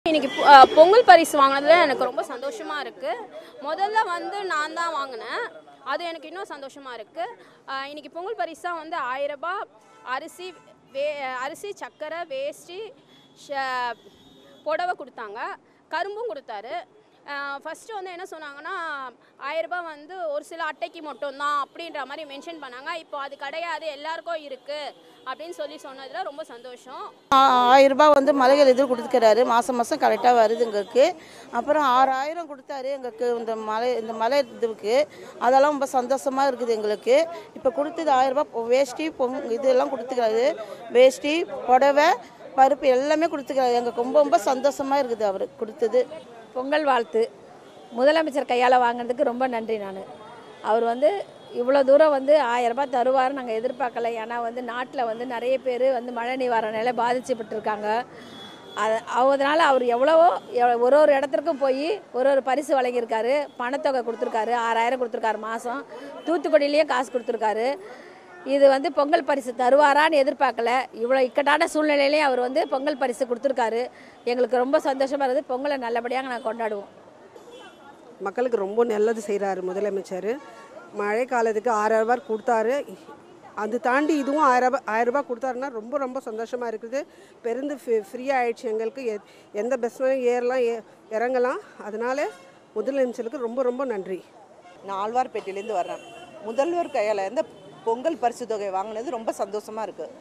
இன்னைக்கு பொ- அஹ் பொங்கல் பரிசு வாங்கினதுல எனக்கு ரொம்ப சந்தோஷமா இருக்கு முதல்ல வந்து நான் தான் வாங்கினேன் அது எனக்கு இன்னும் சந்தோஷமா இருக்கு அஹ் இன்னைக்கு பொங்கல் பரிசா வந்து ஆயிரம் ரூபாய் அரிசி வே அரிசி சர்க்கரை வேஷ்டி ஷ- புடவை கொடுத்தாங்க கரும்பும் கொடுத்தாரு ஃபஸ்ட்டு வந்து என்ன சொன்னாங்கன்னா ஆயிரம் ரூபாய் வந்து ஒரு சில அட்டைக்கு மட்டும்தான் அப்படின்ற மாதிரி மென்ஷன் பண்ணாங்க இப்போ அது கிடையாது எல்லாருக்கும் இருக்குது அப்படின்னு சொல்லி சொன்னதில் ரொம்ப சந்தோஷம் ஆயிரம் ரூபாய் வந்து மலைகள் எதிர் கொடுத்துக்கிறாரு மாதம் மாதம் கரெக்டாக வருது எங்களுக்கு அப்புறம் ஆறாயிரம் கொடுத்தாரு எங்களுக்கு இந்த மலை இந்த மலை இதுக்கு அதெல்லாம் ரொம்ப சந்தோஷமாக இருக்குது எங்களுக்கு இப்போ கொடுத்தது ஆயிரம் ரூபாய் வேஷ்டி பொங் இதெல்லாம் கொடுத்துக்கிறாரு வேஷ்டி புடவை பருப்பு எல்லாமே கொடுத்துக்கிறாரு எங்களுக்கு ரொம்ப ரொம்ப சந்தோஷமாக இருக்குது அவர் கொடுத்தது பொங்கல் வாழ்த்து முதலமைச்சர் கையால் வாங்கினதுக்கு ரொம்ப நன்றி நான் அவர் வந்து இவ்வளோ தூரம் வந்து ஆயிரம் ரூபாய் தருவார் நாங்கள் எதிர்பார்க்கல ஏன்னா வந்து நாட்டில் வந்து நிறைய பேர் வந்து மழை நிவாரணையில் பாதிக்கப்பட்டிருக்காங்க அது அதனால் அவர் எவ்வளவோ எவ்வ- ஒரு ஒரு இடத்திற்கும் போய் ஒரு ஒரு பரிசு வழங்கியிருக்காரு பணத்தொகை கொடுத்துருக்காரு ஆறாயிரம் கொடுத்துருக்காரு மாதம் தூத்துக்குடியிலையும் காசு கொடுத்துருக்காரு இது வந்து பொங்கல் பரிசு தருவாரான்னு எதிர்பார்க்கல இவ்வளோ இக்கட்டான சூழ்நிலையிலையும் அவர் வந்து பொங்கல் பரிசு கொடுத்துருக்காரு எங்களுக்கு ரொம்ப சந்தோஷமாக இருக்குது பொங்கலை நல்லபடியாக நாங்கள் கொண்டாடுவோம் மக்களுக்கு ரொம்ப நல்லது செய்கிறாரு முதலமைச்சர் மழை காலத்துக்கு ஆறாயிரம் ரூபாய் கொடுத்தாரு அது தாண்டி இதுவும் ஆயிரம் ரூபாய் ஆயிரம் ரூபாய் கொடுத்தாருன்னா ரொம்ப ரொம்ப சந்தோஷமாக இருக்குது பெருந்து ஃப்ரீயாக ஆயிடுச்சு எங்களுக்கு எ- எந்த பஸ்லையும் ஏறலாம் ஏ- இறங்கலாம் அதனால முதலமைச்சருக்கு ரொம்ப ரொம்ப நன்றி நான் ஆழ்வார்பேட்டையிலேருந்து வர்றேன் முதல்வர் கையால் இந்த பொங்கல் பரிசு தொகை வாங்கினது ரொம்ப சந்தோஷமாக இருக்குது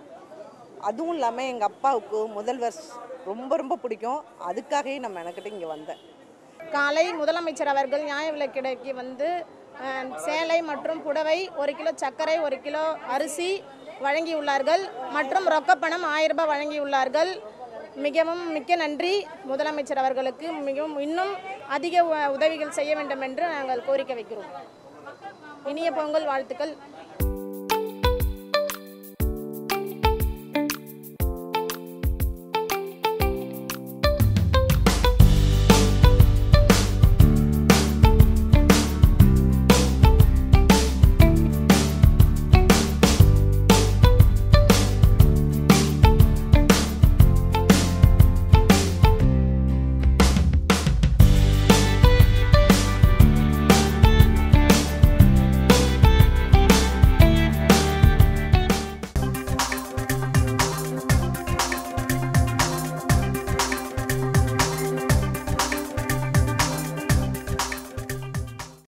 அதுவும் இல்லாமல் எங்கள் அப்பாவுக்கு முதல்வர் ரொம்ப ரொம்ப பிடிக்கும் அதுக்காகவே நான் மெனக்கிட்டு இங்கே வந்தேன் காலை முதலமைச்சர் அவர்கள் நியாய விலைக் கடைக்கு வந்து அஹ், சேலை மற்றும் புடவை ஒரு கிலோ சர்க்கரை ஒரு கிலோ அரிசி வழங்கியுள்ளார்கள் மற்றும் ரொக்கப்பணம் ஆயிரம் ரூபாய் வழங்கியுள்ளார்கள் மிகவும் மிக்க நன்றி முதலமைச்சர் அவர்களுக்கு மிகவும் இன்னும் அதிக உ- உதவிகள் செய்ய வேண்டும் என்று நாங்கள் கோரிக்கை வைக்கிறோம் இனிய பொங்கல் வாழ்த்துக்கள்